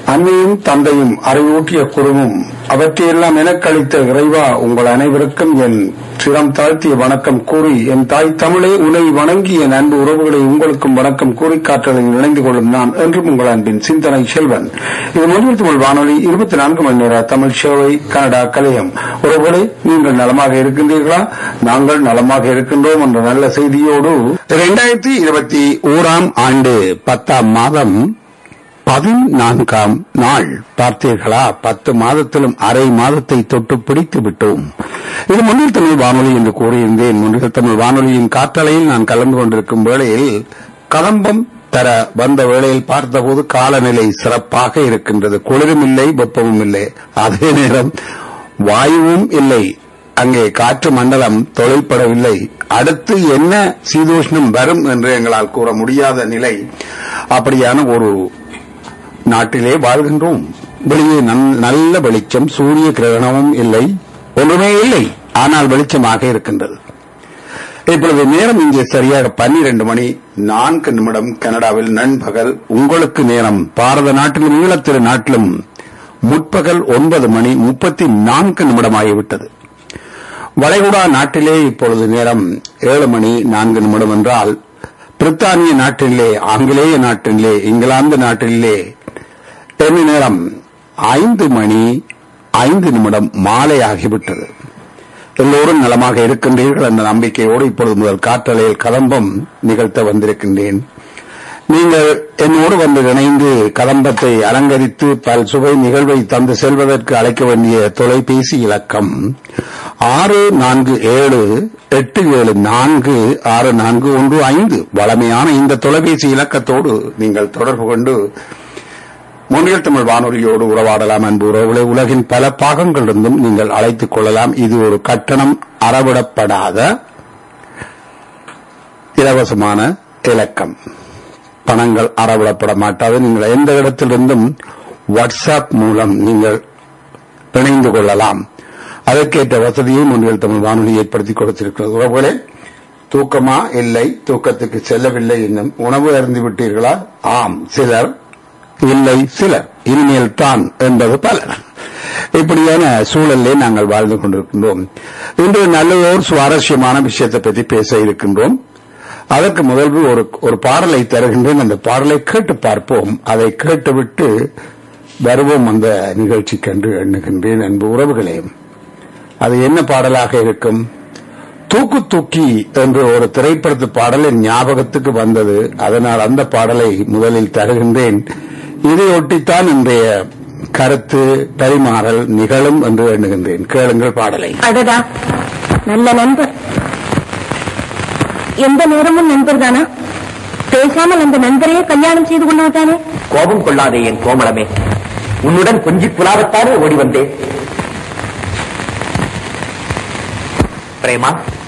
அன்னையும் தந்தையும் அறிவூட்டிய குருவும் அவற்றையெல்லாம் எனக்களித்த இறைவா உங்கள் அனைவருக்கும் என் சிரம் தாழ்த்திய வணக்கம் கூறி என் தாய் தமிழே உன்னை வணங்கி என் அன்பு உறவுகளை உங்களுக்கும் வணக்கம் கூறி காற்றலில் இணைந்து கொள்ளும் நான் என்றும் உங்கள் அன்பின் சிந்தனை செல்வன் இது மொழியில் தமிழ் வானொலி இருபத்தி நான்கு மணி நேர தமிழ் சேவை கனடா கலையம் உறவுகளை நீங்கள் நலமாக இருக்கின்றீர்களா நாங்கள் நலமாக இருக்கின்றோம் என்ற நல்ல செய்தியோடு இரண்டாயிரத்தி இருபத்தி ஓராம் ஆண்டு பத்தாம் மாதம் பதினான்காம் நாள் பார்த்தீர்களா பத்து மாதத்திலும் அரை மாதத்தை தொட்டு பிடித்து விட்டோம் இது முன்னில் தமிழ் வானொலி என்று கூறியிருந்தேன் முன்னில் தமிழ் வானொலியின் காற்றலையில் நான் கலந்து கொண்டிருக்கும் வேளையில் கதம்பம் தர வந்த வேளையில் பார்த்தபோது காலநிலை சிறப்பாக இருக்கின்றது குளிரும் இல்லை வெப்பமும் இல்லை அதே நேரம் வாயுவும் இல்லை அங்கே காற்று மண்டலம் தொழில்படவில்லை அடுத்து என்ன சீதோஷ்ணம் வரும் என்று எங்களால் கூற முடியாத நிலை அப்படியான ஒரு நாட்டிலே வாழ்கின்றோம் வெளியே நல்- நல்ல வெளிச்சம் சூரிய கிரகணமும் இல்லை ஒன்றுமே இல்லை ஆனால் வெளிச்சமாக இருக்கின்றது இப்பொழுது நேரம் இங்கே சரியாக பன்னிரண்டு மணி நான்கு நிமிடம் கனடாவில் நண்பகல் உங்களுக்கு நேரம் பாரத நாட்டிலும் ஈழத்திரு நாட்டிலும் முற்பகல் ஒன்பது மணி முப்பத்தி நான்கு நிமிடமாகிவிட்டது வளைகுடா நாட்டிலே இப்பொழுது நேரம் ஏழு மணி நான்கு நிமிடம் என்றால் பிரித்தானிய நாட்டிலே ஆங்கிலேய நாட்டிலே இங்கிலாந்து நாட்டிலே என்ன நேரம் ஐந்து மணி ஐந்து நிமிடம் மாலை ஆகிவிட்டது எல்லோரும் நலமாக இருக்கின்றீர்கள் என்ற நம்பிக்கையோடு இப்பொழுது முதல் காற்றலையில் கலம்பம் நிகழ்த்த வந்திருக்கின்றேன் நீங்கள் என்னோடு வந்து இணைந்து கலம்பத்தை அலங்கரித்து பல் சுவை நிகழ்வை தந்து செல்வதற்கு அழைக்க வேண்டிய தொலைபேசி இலக்கம் ஆறு நான்கு ஏழு எட்டு ஏழு நான்கு ஆறு நான்கு ஒன்று ஐந்து வளமையான இந்த தொலைபேசி இலக்கத்தோடு நீங்கள் தொடர்பு கொண்டு முன்னில் தமிழ் வானொலியோடு உறவாடலாம் அன்பு உறவுகளை உலகின் பல பாகங்களிலிருந்தும் நீங்கள் அழைத்துக் கொள்ளலாம் இது ஒரு கட்டணம் அறவிடப்படாத இலவசமான இலக்கம் பணங்கள் அறவிடப்பட மாட்டாது நீங்கள் எந்த இடத்திலிருந்தும் வாட்ஸ்அப் மூலம் நீங்கள் இணைந்து கொள்ளலாம் அதற்கேற்ற வசதியை முன்னில் தமிழ் வானொலி ஏற்படுத்தி கொடுத்திருக்கிறது உறவுகளே தூக்கமா இல்லை தூக்கத்துக்கு செல்லவில்லை இன்னும் உணவு அருந்து விட்டீர்களா ஆம் சிலர் இல்லை சிலர் இனிமேல் தான் என்பது பலர் இப்படியான சூழலிலே நாங்கள் வாழ்ந்து கொண்டிருக்கின்றோம் இன்று நல்லதோர் சுவாரஸ்யமான விஷயத்தை பற்றி பேச இருக்கின்றோம் அதற்கு முதல்வு ஒரு ஒரு பாடலை தருகின்றேன் அந்த பாடலை கேட்டு பார்ப்போம் அதை கேட்டுவிட்டு வருவோம் அந்த நிகழ்ச்சிக்கென்று எண்ணுகின்றேன் அன்பு உறவுகளே அது என்ன பாடலாக இருக்கும் தூக்கு தூக்கி என்று ஒரு திரைப்படத்து பாடல் என் ஞாபகத்துக்கு வந்தது அதனால் அந்த பாடலை முதலில் தருகின்றேன் இதையொட்டித்தான் இன்றைய கருத்து பரிமாறல் நிகழும் என்று எண்ணுகின்றேன் கேளுங்கள் பாடலை அடடா நல்ல நண்பர் எந்த நேரமும் நண்பர் தானா பேசாமல் அந்த நண்பரையே கல்யாணம் செய்து கொண்டாதானே கோபம் கொள்ளாதே என் கோமளமே உன்னுடன் கொஞ்சி புலாவத்தானே ஓடி வந்தேன் பிரேமா